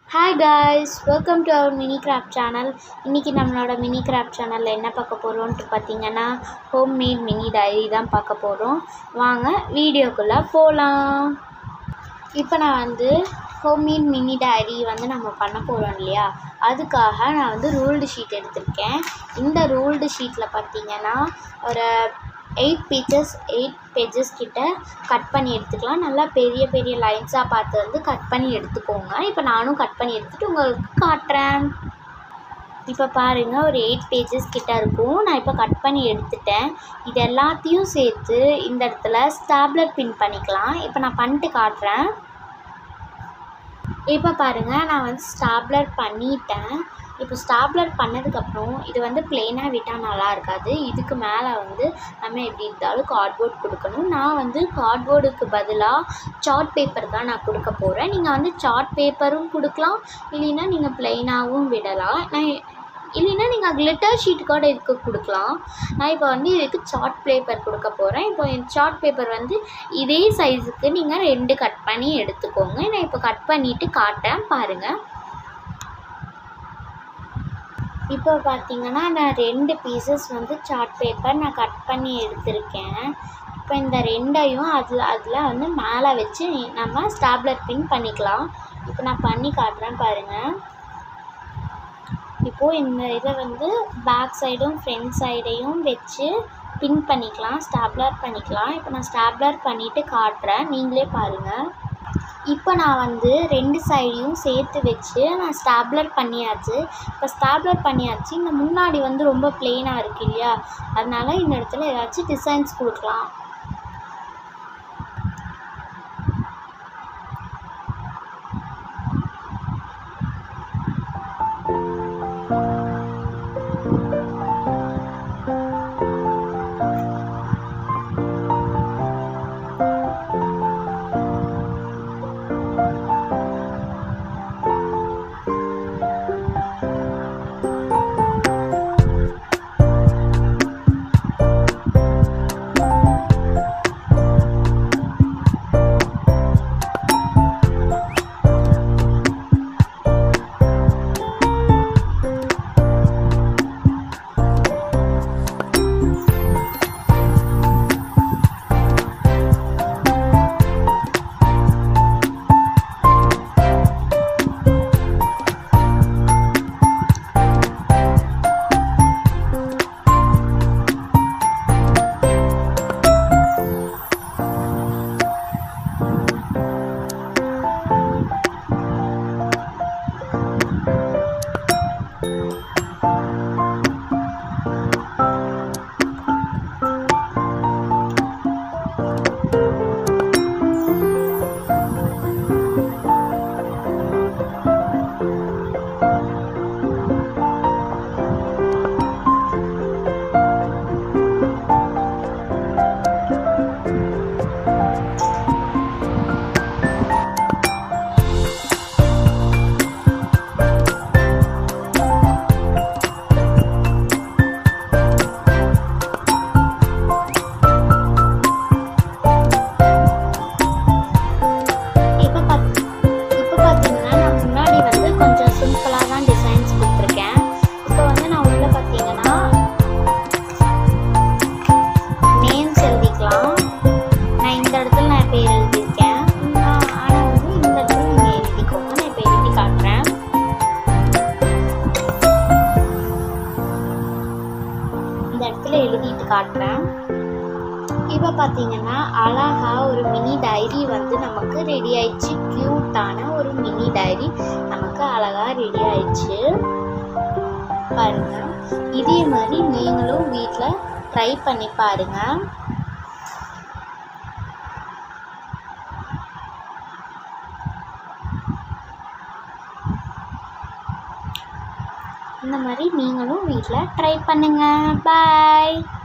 hi guys welcome to our mini craft channel இன்றைக்கி நம்மளோட mini craft சேனலில் என்ன பார்க்க போகிறோன்ட்டு பார்த்தீங்கன்னா ஹோம் மேட் மினி டைரி தான் பார்க்க போகிறோம் வாங்க வீடியோக்குள்ளே போகலாம் இப்போ நான் வந்து ஹோம் மேட் மினி டைரி வந்து நம்ம பண்ண போகிறோம் இல்லையா அதுக்காக நான் வந்து ரூல்டு ஷீட் எடுத்திருக்கேன் இந்த ரூல்டு ஷீட்டில் பார்த்தீங்கன்னா ஒரு எயிட் பேஜஸ் எயிட் பேஜஸ் கிட்ட கட் பண்ணி எடுத்துக்கலாம் நல்லா பெரிய பெரிய லைன்ஸாக பார்த்து வந்து கட் பண்ணி எடுத்துக்கோங்க இப்போ நானும் கட் பண்ணி எடுத்துகிட்டு உங்களுக்கு காட்டுறேன் இப்போ பாருங்கள் ஒரு எயிட் பேஜஸ் கிட்ட இருக்கும் நான் இப்போ கட் பண்ணி எடுத்துட்டேன் இது எல்லாத்தையும் சேர்த்து இந்த இடத்துல ஸ்டாப்லர் பின் பண்ணிக்கலாம் இப்போ நான் பண்ணிட்டு காட்டுறேன் இப்போ பாருங்கள் நான் வந்து ஸ்டாப்லர் பண்ணிட்டேன் இப்போ ஸ்டாப்லர் பண்ணதுக்கப்புறம் இது வந்து பிளெயினாக விட்டால் நல்லா இருக்காது இதுக்கு மேலே வந்து நம்ம எப்படி இருந்தாலும் கார்ட்போர்ட் கொடுக்கணும் நான் வந்து கார்ட்போர்டுக்கு பதிலாக சார்ட் பேப்பர் தான் நான் கொடுக்க போகிறேன் நீங்கள் வந்து சார்ட் பேப்பரும் கொடுக்கலாம் இல்லைன்னா நீங்கள் பிளெயினாகவும் விடலாம் நான் இல்லைன்னா நீங்கள் கிளிட்டர் ஷீட் கூட இதுக்கு கொடுக்கலாம் நான் இப்போ வந்து இதுக்கு சார்ட் பேப்பர் கொடுக்க போகிறேன் இப்போ சார்ட் பேப்பர் வந்து இதே சைஸுக்கு நீங்கள் ரெண்டு கட் பண்ணி எடுத்துக்கோங்க நான் இப்போ கட் பண்ணிவிட்டு காட்டேன் பாருங்கள் இப்போ பார்த்தீங்கன்னா நான் ரெண்டு பீசஸ் வந்து சார்ட் பேப்பர் நான் கட் பண்ணி எடுத்திருக்கேன் இப்போ இந்த ரெண்டையும் அதில் அதில் வந்து மேலே வச்சு நம்ம ஸ்டாப்லர் பின் பண்ணிக்கலாம் இப்போ நான் பண்ணி காட்டுறேன் பாருங்கள் இப்போது இந்த இதை வந்து பேக் சைடும் ஃப்ரண்ட் சைடையும் வச்சு பின் பண்ணிக்கலாம் ஸ்டாப்லர் பண்ணிக்கலாம் இப்போ நான் ஸ்டாப்லர் பண்ணிவிட்டு காட்டுறேன் நீங்களே பாருங்கள் இப்போ நான் வந்து ரெண்டு சைடையும் சேர்த்து வச்சு நான் ஸ்டாப்லர் பண்ணியாச்சு இப்போ ஸ்டாப்லர் பண்ணியாச்சு இந்த முன்னாடி வந்து ரொம்ப பிளெயினாக இருக்கு இல்லையா அதனால இந்த இடத்துல ஏதாச்சும் டிசைன்ஸ் கொடுக்கலாம் இப்போ பாத் இப்போ பார்த்தீங்கன்னா நான் முன்னாடி வந்து கொஞ்சம் சிம்பிளாக தான் டிசைன்ஸ் கொடுத்துருக்கேன் இப்போ வந்து நான் உள்ள பார்த்தீங்கன்னா நேம்ஸ் எழுதிக்கலாம் நான் இந்த இடத்துல நான் பேர் எழுதியிருக்கேன் ஆனால் வந்து இந்த இடத்துல நீங்கள் எழுதிக்கோங்க நான் இப்போ எழுதி காட்டுறேன் இந்த இடத்துல எழுதிட்டு காட்டுறேன் இப்போ பார்த்தீங்கன்னா அழகா ஒரு மினி டைரி வந்து நமக்கு ரெடி ஆயிடுச்சு க்யூட்டான ஒரு மினி டைரி நமக்கு அழகா ரெடி ஆயிடுச்சு பாருங்க இதே மாதிரி நீங்களும் வீட்டில் ட்ரை பண்ணி பாருங்க இந்த மாதிரி நீங்களும் வீட்டில் ட்ரை பண்ணுங்க பாய்